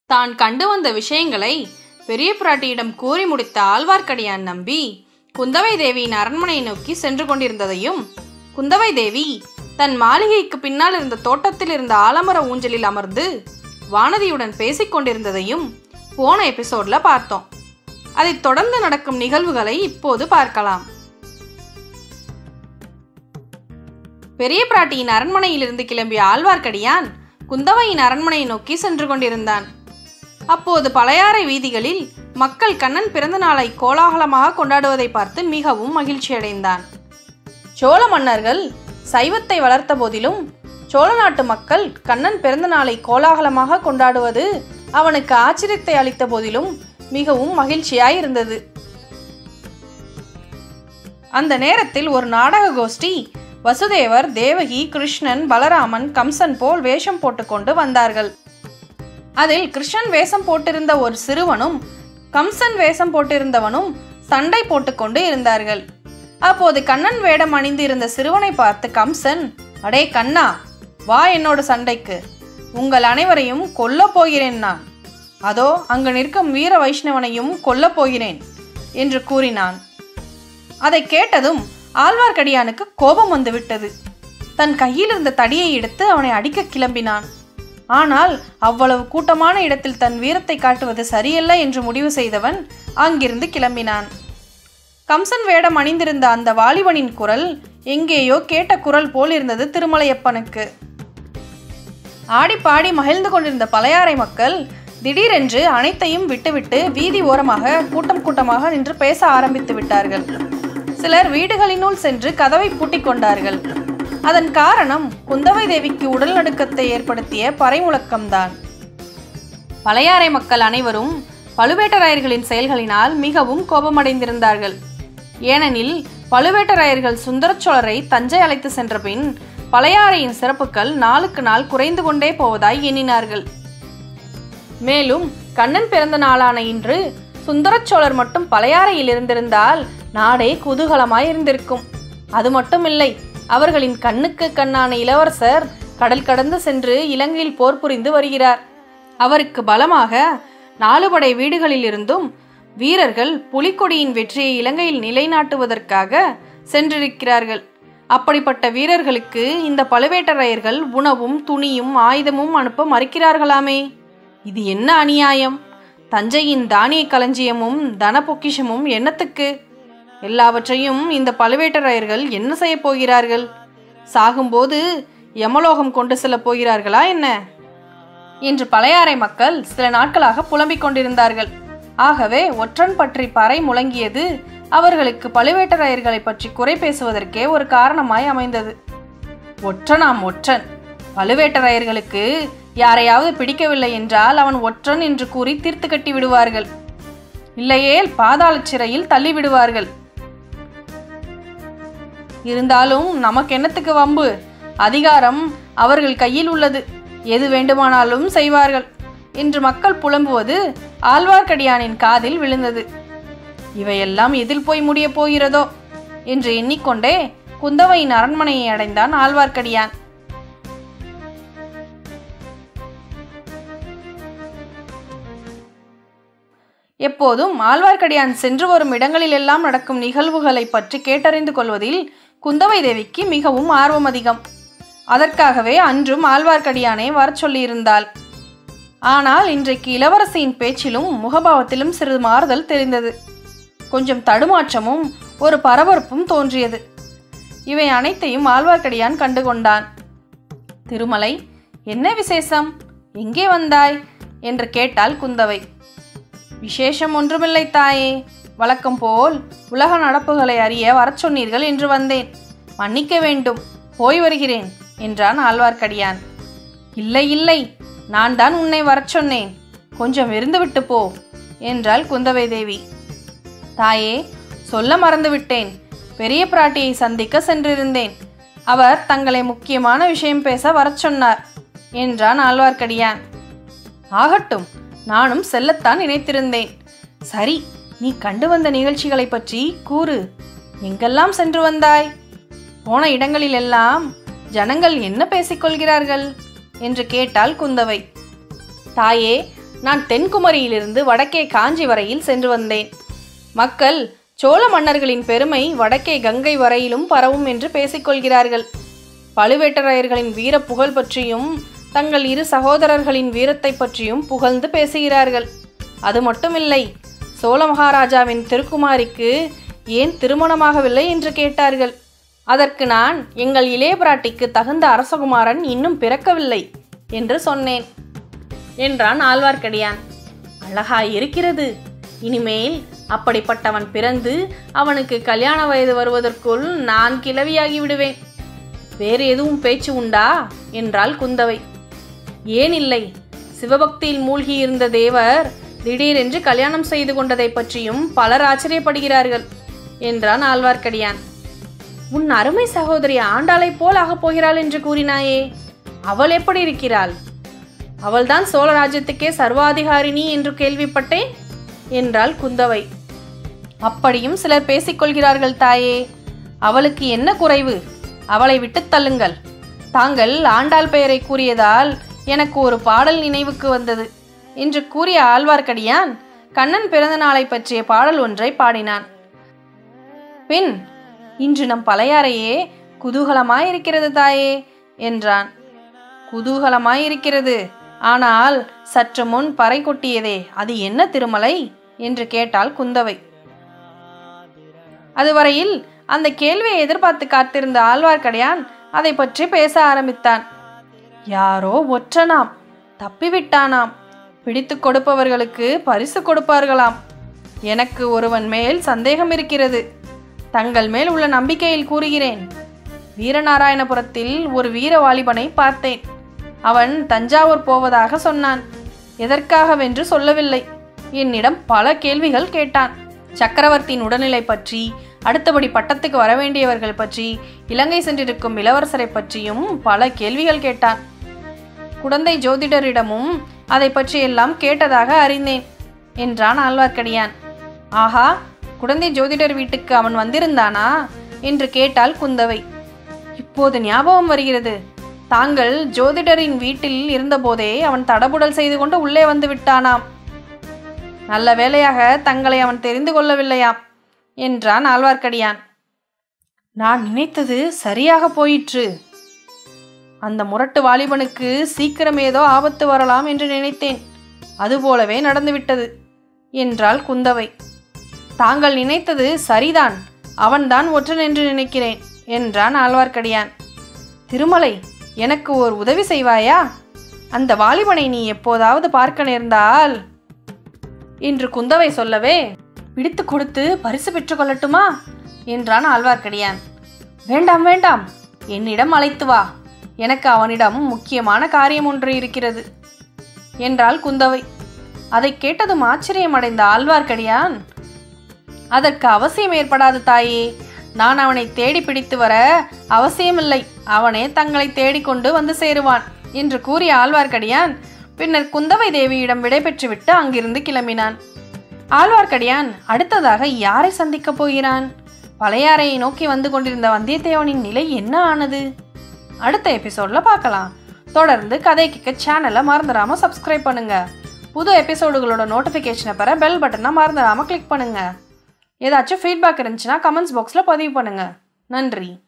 தான் கண்டு வந்த விஷயங்களை பெரிய பிராட்டியிடம் கூறி முடித்த ஆழ்வார்க்கடியான் நம்பி குந்தவை தேவியின் அரண்மனையை நோக்கி சென்று கொண்டிருந்ததையும் குந்தவை தேவி தன் மாளிகைக்கு பின்னால் இருந்த தோட்டத்தில் இருந்த ஆலமர ஊஞ்சலில் அமர்ந்து வானதியுடன் பேசிக் கொண்டிருந்ததையும் போன எபிசோட்ல பார்த்தோம் அதைத் தொடர்ந்து நடக்கும் நிகழ்வுகளை இப்போது பார்க்கலாம் பெரிய பிராட்டியின் அரண்மனையிலிருந்து கிளம்பிய ஆழ்வார்க்கடியான் குந்தவையின் அரண்மனையை நோக்கி சென்று கொண்டிருந்தான் அப்போது பழையாறை வீதிகளில் மக்கள் கண்ணன் பிறந்த நாளை கோலாகலமாக கொண்டாடுவதை பார்த்து மிகவும் மகிழ்ச்சியடைந்தான் சோழ மன்னர்கள் சைவத்தை வளர்த்த போதிலும் சோழ நாட்டு மக்கள் கண்ணன் பிறந்த நாளை கோலாகலமாக கொண்டாடுவது அவனுக்கு ஆச்சரியத்தை அளித்த போதிலும் மிகவும் மகிழ்ச்சியாய் இருந்தது அந்த நேரத்தில் ஒரு நாடக கோஷ்டி வசுதேவர் தேவகி கிருஷ்ணன் பலராமன் கம்சன் போல் வேஷம் போட்டுக்கொண்டு வந்தார்கள் அதில் கிருஷ்ணன் வேஷம் போட்டிருந்த ஒரு சிறுவனும் கம்சன் வேஷம் போட்டிருந்தவனும் சண்டை போட்டுக்கொண்டு இருந்தார்கள் அப்போது கண்ணன் வேடம் அணிந்து இருந்த சிறுவனை பார்த்து கம்சன் அடே கண்ணா வா என்னோட சண்டைக்கு உங்கள் அனைவரையும் கொல்லப் போகிறேன் நான் அதோ அங்கு நிற்கும் வீர வைஷ்ணவனையும் கொல்லப் போகிறேன் என்று கூறினான் அதை கேட்டதும் ஆழ்வார்க்கடியானுக்கு கோபம் வந்துவிட்டது தன் கையில் இருந்த தடியை எடுத்து அவனை அடிக்க கிளம்பினான் ஆனால் அவ்வளவு கூட்டமான இடத்தில் தன் வீரத்தை காட்டுவது சரியல்ல என்று முடிவு செய்தவன் அங்கிருந்து கிளம்பினான் கம்சன் வேடம் அணிந்திருந்த அந்த வாலிபனின் குரல் எங்கேயோ கேட்ட குரல் போல் இருந்தது திருமலையப்பனுக்கு ஆடி பாடி மகிழ்ந்து கொண்டிருந்த பழையாறை மக்கள் திடீரென்று அனைத்தையும் விட்டுவிட்டு வீதி ஓரமாக கூட்டம் கூட்டமாக நின்று பேச ஆரம்பித்து விட்டார்கள் சிலர் வீடுகளினுள் சென்று கதவை பூட்டிக் கொண்டார்கள் அதன் காரணம் குந்தவை தேவிக்கு உடல் நடுக்கத்தை ஏற்படுத்திய பறைமுழக்கம்தான் பழையாறை மக்கள் அனைவரும் பழுவேட்டராயர்களின் செயல்களினால் மிகவும் கோபமடைந்திருந்தார்கள் ஏனெனில் பழுவேட்டராயர்கள் சுந்தர சோழரை தஞ்சை அழைத்து சென்ற பின் பழையாறையின் சிறப்புகள் நாளுக்கு நாள் குறைந்து கொண்டே போவதாய் எண்ணினார்கள் மேலும் கண்ணன் பிறந்த நாளான இன்று சுந்தரச் சோழர் மட்டும் பழையாறையில் இருந்திருந்தால் நாடே குதூகலமாய் இருந்திருக்கும் அது மட்டுமில்லை அவர்களின் கண்ணுக்கு கண்ணான இளவரசர் கடல் கடந்து சென்று இலங்கையில் போர் புரிந்து வருகிறார் அவருக்கு பலமாக நாலு படை வீடுகளில் இருந்தும் வீரர்கள் புலிக்கொடியின் வெற்றியை இலங்கையில் நிலைநாட்டுவதற்காக சென்றிருக்கிறார்கள் அப்படிப்பட்ட வீரர்களுக்கு இந்த பழுவேட்டரையர்கள் உணவும் துணியும் ஆயுதமும் அனுப்ப மறுக்கிறார்களாமே இது என்ன அநியாயம் தஞ்சையின் தானிய களஞ்சியமும் தன பொக்கிஷமும் என்னத்துக்கு எல்லாவற்றையும் இந்த பழுவேட்டரையர்கள் என்ன செய்ய போகிறார்கள் சாகும்போது யமலோகம் கொண்டு செல்ல போகிறார்களா என்ன இன்று பழையாறை மக்கள் சில நாட்களாக புலம்பிக் கொண்டிருந்தார்கள் ஆகவே ஒற்றன் பற்றி பறை முழங்கியது அவர்களுக்கு பழுவேட்டரையர்களை பற்றி குறை பேசுவதற்கே ஒரு காரணமாய் அமைந்தது ஒற்றனாம் ஒற்றன் பழுவேட்டரையர்களுக்கு யாரையாவது பிடிக்கவில்லை என்றால் அவன் ஒற்றன் என்று கூறி தீர்த்து கட்டி விடுவார்கள் இல்லையேல் பாதாள சிறையில் தள்ளி விடுவார்கள் இருந்தாலும் நமக்கு என்னத்துக்கு வம்பு அதிகாரம் அவர்கள் கையில் உள்ளது எது வேண்டுமானாலும் செய்வார்கள் என்று மக்கள் புலம்புவது ஆழ்வார்க்கடியானின் காதில் விழுந்தது இவையெல்லாம் எதில் போய் முடியப் போகிறதோ என்று எண்ணிக்கொண்டே குந்தவையின் அரண்மனையை அடைந்தான் ஆழ்வார்க்கடியான் எப்போதும் ஆழ்வார்க்கடியான் சென்று வரும் இடங்களிலெல்லாம் நடக்கும் நிகழ்வுகளை பற்றி கேட்டறிந்து கொள்வதில் குந்தவை தேவிக்கு மிகவும் ஆர்வம் அதிகம் அதற்காகவே அன்றும் ஆழ்வார்க்கடியானை வரச் சொல்லியிருந்தாள் ஆனால் இன்றைக்கு இளவரசியின் பேச்சிலும் முகபாவத்திலும் சிறிது மாறுதல் தெரிந்தது கொஞ்சம் தடுமாற்றமும் ஒரு பரபரப்பும் தோன்றியது இவை அனைத்தையும் ஆழ்வார்க்கடியான் கண்டுகொண்டான் திருமலை என்ன விசேஷம் எங்கே வந்தாய் என்று கேட்டாள் குந்தவை விசேஷம் ஒன்றுமில்லை தாயே வழக்கம் போல் உலக நடப்புகளை அறிய வரச் சொன்னீர்கள் என்று வந்தேன் மன்னிக்க வேண்டும் போய் வருகிறேன் என்றான் ஆழ்வார்க்கடியான் இல்லை இல்லை நான் தான் உன்னை வரச் சொன்னேன் கொஞ்சம் இருந்துவிட்டு போ என்றாள் குந்தவை தேவி தாயே சொல்ல மறந்துவிட்டேன் பெரிய பிராட்டியை சந்திக்க சென்றிருந்தேன் அவர் தங்களை முக்கியமான விஷயம் பேச வரச் சொன்னார் என்றான் ஆழ்வார்க்கடியான் ஆகட்டும் நானும் செல்லத்தான் நினைத்திருந்தேன் சரி நீ கண்டு வந்த நிகழ்ச்சிகளை பற்றி கூறு எங்கெல்லாம் சென்று வந்தாய் போன இடங்களிலெல்லாம் ஜனங்கள் என்ன பேசிக்கொள்கிறார்கள் என்று கேட்டாள் குந்தவை தாயே நான் தென்குமரியிலிருந்து வடக்கே காஞ்சி வரையில் சென்று வந்தேன் மக்கள் சோழ மன்னர்களின் பெருமை வடக்கே கங்கை வரையிலும் பரவும் என்று பேசிக்கொள்கிறார்கள் பழுவேட்டரையர்களின் வீர புகழ் பற்றியும் தங்கள் இரு சகோதரர்களின் வீரத்தை பற்றியும் புகழ்ந்து பேசுகிறார்கள் அது மட்டுமில்லை சோழ மகாராஜாவின் திருக்குமாரிக்கு ஏன் திருமணமாகவில்லை என்று கேட்டார்கள் அதற்கு நான் எங்கள் இளைய பிராட்டிக்கு தகுந்த அரசகுமாரன் இன்னும் பிறக்கவில்லை என்று சொன்னேன் என்றான் ஆழ்வார்க்கடியான் அழகாய் இருக்கிறது இனிமேல் அப்படிப்பட்டவன் பிறந்து அவனுக்கு கல்யாண வயது வருவதற்குள் நான் கிளவியாகி விடுவேன் வேறு எதுவும் பேச்சு உண்டா என்றாள் குந்தவை ஏன் இல்லை சிவபக்தியில் மூழ்கியிருந்த தேவர் திடீரென்று கல்யாணம் செய்து கொண்டதை பற்றியும் பலர் ஆச்சரியப்படுகிறார்கள் என்றான் ஆழ்வார்க்கடியான் உன் அருமை சகோதரி ஆண்டாளைப் போல் ஆகப் போகிறாள் என்று கூறினாயே அவள் எப்படி இருக்கிறாள் அவள்தான் சோழ ராஜ்யத்துக்கே சர்வாதிகாரிணி என்று கேள்விப்பட்டேன் என்றாள் குந்தவை அப்படியும் சிலர் பேசிக்கொள்கிறார்கள் தாயே அவளுக்கு என்ன குறைவு அவளை விட்டுத் தள்ளுங்கள் தாங்கள் ஆண்டாள் பெயரை கூறியதால் எனக்கு ஒரு பாடல் நினைவுக்கு வந்தது என்று கூறிய ஆழ்வார்க்கடியான் கண்ணன் பிறந்த நாளை பற்றிய பாடல் ஒன்றை பாடினான் பின் இன்று நம் பழையாறையே குதூகலமாயிருக்கிறது தாயே என்றான் குதூகலமாயிருக்கிறது ஆனால் சற்று முன் பறை கொட்டியதே அது என்ன திருமலை என்று கேட்டாள் குந்தவை அதுவரையில் அந்த கேள்வியை எதிர்பார்த்து காத்திருந்த ஆழ்வார்க்கடியான் அதை பற்றி பேச ஆரம்பித்தான் யாரோ ஒற்றனாம் தப்பிவிட்டானாம் பிடித்து கொடுப்பவர்களுக்கு பரிசு கொடுப்பார்களாம் எனக்கு ஒருவன் மேல் சந்தேகம் இருக்கிறது தங்கள் மேல் உள்ள நம்பிக்கையில் கூறுகிறேன் வீரநாராயணபுரத்தில் ஒரு வீர வாலிபனை பார்த்தேன் அவன் தஞ்சாவூர் போவதாக சொன்னான் எதற்காகவென்று சொல்லவில்லை என்னிடம் பல கேள்விகள் கேட்டான் சக்கரவர்த்தியின் உடல்நிலை பற்றி அடுத்தபடி பட்டத்துக்கு வரவேண்டியவர்கள் பற்றி இலங்கை சென்றிருக்கும் இளவரசரை பற்றியும் பல கேள்விகள் கேட்டான் குடந்தை ஜோதிடரிடமும் அதை பற்றியெல்லாம் கேட்டதாக அறிந்தேன் என்றான் ஆழ்வார்க்கடியான் ஆஹா குடந்தை ஜோதிடர் வீட்டுக்கு அவன் வந்திருந்தானா என்று கேட்டாள் குந்தவை இப்போது ஞாபகம் வருகிறது தாங்கள் ஜோதிடரின் வீட்டில் இருந்தபோதே அவன் தடபுடல் செய்து கொண்டு உள்ளே வந்து விட்டானாம் நல்ல வேளையாக தங்களை அவன் தெரிந்து கொள்ளவில்லையாம் என்றான் ஆழ்வார்க்கடியான் நான் நினைத்தது சரியாக போயிற்று அந்த முரட்டு வாலிபனுக்கு சீக்கிரம் ஏதோ ஆபத்து வரலாம் என்று நினைத்தேன் அதுபோலவே நடந்துவிட்டது என்றாள் குந்தவை தாங்கள் நினைத்தது சரிதான் அவன்தான் ஒற்றன் என்று நினைக்கிறேன் என்றான் ஆழ்வார்க்கடியான் திருமலை எனக்கு ஓர் உதவி செய்வாயா அந்த வாலிபனை நீ எப்போதாவது பார்க்க நேர்ந்தால் என்று குந்தவை சொல்லவே பிடித்து கொடுத்து பரிசு பெற்றுக்கொள்ளட்டுமா என்றான் ஆழ்வார்க்கடியான் வேண்டாம் வேண்டாம் என்னிடம் அழைத்து வா எனக்கு அவனிடம் முக்கியமான காரியம் ஒன்று இருக்கிறது என்றாள் குந்தவை அதை கேட்டதும் ஆச்சரியமடைந்த ஆழ்வார்க்கடியான் அதற்கு அவசியம் ஏற்படாது தாயே நான் அவனை தேடி பிடித்து வர அவசியமில்லை அவனே தங்களை தேடிக்கொண்டு வந்து சேருவான் என்று கூறிய ஆழ்வார்க்கடியான் பின்னர் குந்தவை தேவியிடம் விடைபெற்றுவிட்டு அங்கிருந்து கிளம்பினான் ஆழ்வார்க்கடியான் அடுத்ததாக யாரை சந்திக்கப் போகிறான் பழையாறையை நோக்கி வந்து கொண்டிருந்த வந்தியத்தேவனின் நிலை என்ன ஆனது அடுத்த எபிசோட்ல பார்க்கலாம் தொடர்ந்து கதை கேட்க சேனலை மறந்துடாம சப்ஸ்கிரைப் பண்ணுங்க புது எபிசோடுகளோட நோட்டிஃபிகேஷனை பெற பெல் பட்டனை மறந்துடாம கிளிக் பண்ணுங்க ஏதாச்சும் ஃபீட்பேக் இருந்துச்சுன்னா கமெண்ட்ஸ் பாக்ஸில் பதிவு பண்ணுங்க நன்றி